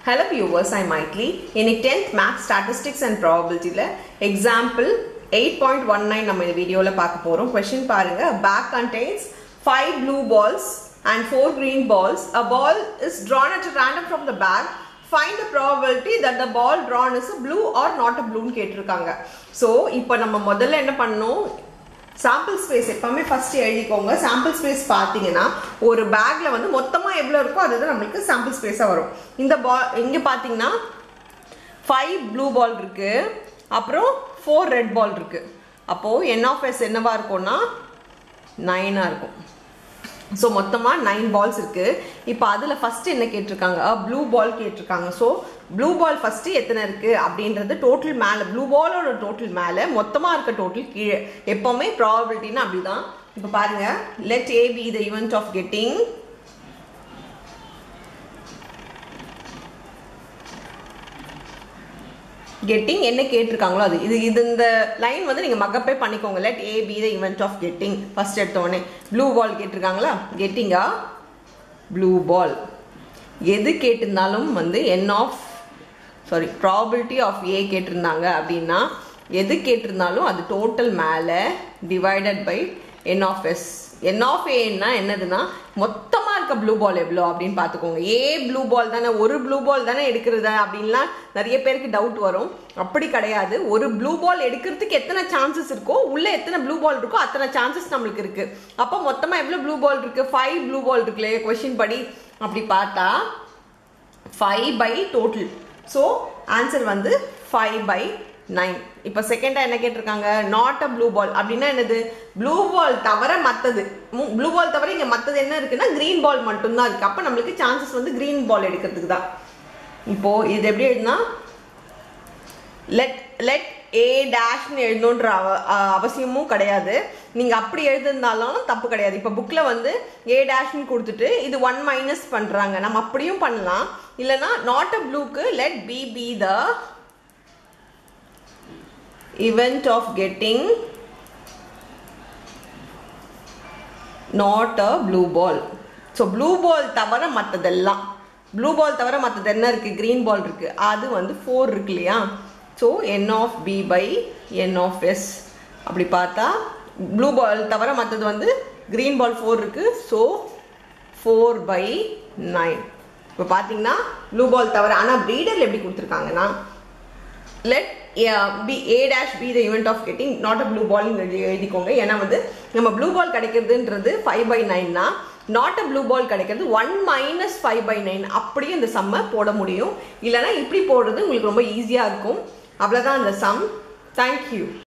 Hello viewers, I'm Maitli. இன்னைக்கு 10th Math Statistics and Probabilityல example 8.19 நம்ம இந்த வீடியோல பார்க்க போறோம் question பாருங்க bag contains 5 blue balls and 4 green balls a ball is drawn at random from the bag find the probability that the ball drawn is a blue or not a blue னு கேட்டிருக்காங்க so இப்போ நம்ம முதல்ல என்ன பண்ணணும் sample space எப்பவுமே first எழுதிக்கோங்க sample space பார்த்தீங்கன்னா ஒரு பேக்ல வந்து மொத்தமாக எவ்வளோ இருக்கோ அதுதான் நம்மளுக்கு சாம்பிள் ஸ்பேஸாக வரும் இந்த பால் இங்கே பார்த்தீங்கன்னா ஃபைவ் ப்ளூ பால் இருக்கு அப்புறம் ஃபோர் ரெட் பால் இருக்கு அப்போது என் ஆஃப் எஸ் என்னவா இருக்கும்னா நைனாக இருக்கும் ஸோ மொத்தமாக நைன் பால்ஸ் இருக்குது இப்போ அதில் ஃபஸ்ட்டு என்ன கேட்டிருக்காங்க ப்ளூ பால் கேட்டிருக்காங்க ஸோ ப்ளூ பால் ஃபஸ்ட்டு எத்தனை இருக்குது அப்படின்றது டோட்டல் மேலே ப்ளூ பாலோட டோட்டல் மேலே மொத்தமாக இருக்க டோட்டல் கீழே எப்போவுமே ப்ராபபிலிட்டின்னு அப்படி தான் இப்போ பாருங்கள் let A B the event of getting getting என்ன கேட்டிருக்காங்களோ அது இது இது இந்த லைன் வந்து நீங்கள் மக்கப்பே பண்ணிக்கோங்க let A B the event of getting first எடுத்தோடனே ப்ளூ பால் கேட்டிருக்காங்களா கெட்டிங்கா ப்ளூ பால் எது கேட்டிருந்தாலும் வந்து n of sorry probability of A கேட்டிருந்தாங்க அப்படின்னா எது கேட்டிருந்தாலும் அது டோட்டல் மேலே divided by n of S n of ஏன்னா என்னதுன்னா மொத்தமாக இருக்க ப்ளூ பால் எவ்வளோ அப்படின்னு பார்த்துக்கோங்க ஏ ப்ளூ பால் தானே ஒரு ப்ளூ பால் தானே எடுக்கிறது அப்படின்லாம் நிறைய பேருக்கு டவுட் வரும் அப்படி கிடையாது ஒரு ப்ளூ பால் எடுக்கிறதுக்கு எத்தனை சான்சஸ் இருக்கோ உள்ள எத்தனை ப்ளூ பால் இருக்கோ அத்தனை சான்சஸ் நம்மளுக்கு இருக்கு அப்போ மொத்தமாக எவ்வளோ ப்ளூ பால் இருக்கு ஃபைவ் ப்ளூ பால் இருக்குல்ல கொஷின் படி அப்படி பார்த்தா five by total so answer வந்து ஃபைவ் பை நைன் இப்போ செகண்டாக என்ன கேட்டிருக்காங்க நாட் அ ப்ளூ பால் அப்படின்னா என்னது ப்ளூ பால் தவிர மற்றது ப்ளூ பால் தவிர இங்கே மற்றது என்ன இருக்குன்னா க்ரீன் பால் மட்டும்தான் இருக்குது அப்போ நம்மளுக்கு சான்சஸ் வந்து க்ரீன் பால் எடுக்கிறதுக்கு தான் இப்போது இது எப்படி எழுதுனா லெட் லெட் ஏ டேஷ்னு எழுதணுன்ற அவ அவசியமும் கிடையாது நீங்கள் அப்படி எழுதிருந்தாலும் தப்பு கிடையாது இப்போ புக்கில் வந்து ஏ டேஷ்னு கொடுத்துட்டு இது ஒன் மைனஸ் பண்ணுறாங்க நம்ம அப்படியும் பண்ணலாம் இல்லைனா நாட் அ ப்ளூக்கு let B B the event of getting not a blue ball so blue ball தவிர மற்றதெல்லாம் ப்ளூ பால் தவிர மற்றது என்ன இருக்குது க்ரீன் பால் இருக்குது அது வந்து ஃபோர் இருக்கு இல்லையா so n of B by n of S அப்படி பார்த்தா ப்ளூ பால் தவிர மற்றது வந்து க்ரீன் பால் ஃபோர் இருக்குது ஸோ ஃபோர் பை நைன் இப்போ பார்த்தீங்கன்னா ப்ளூ பால் தவிர ஆனால் ப்ரீடர் எப்படி கொடுத்துருக்காங்கன்னா let B A dash B the event of getting not a blue ball எழுதிக்கோங்க ஏன்னா வந்து நம்ம ப்ளூ பால் கிடைக்கிறதுன்றது ஃபைவ் பை நைன்னா நாட் அ ப்ளூ பால் கிடைக்கிறது one minus five by nine அப்படியே இந்த சம்மை போட முடியும் இல்லைனா இப்படி போடுறது உங்களுக்கு ரொம்ப ஈஸியாக இருக்கும் அவ்வளோதான் அந்த சம் தேங்க்யூ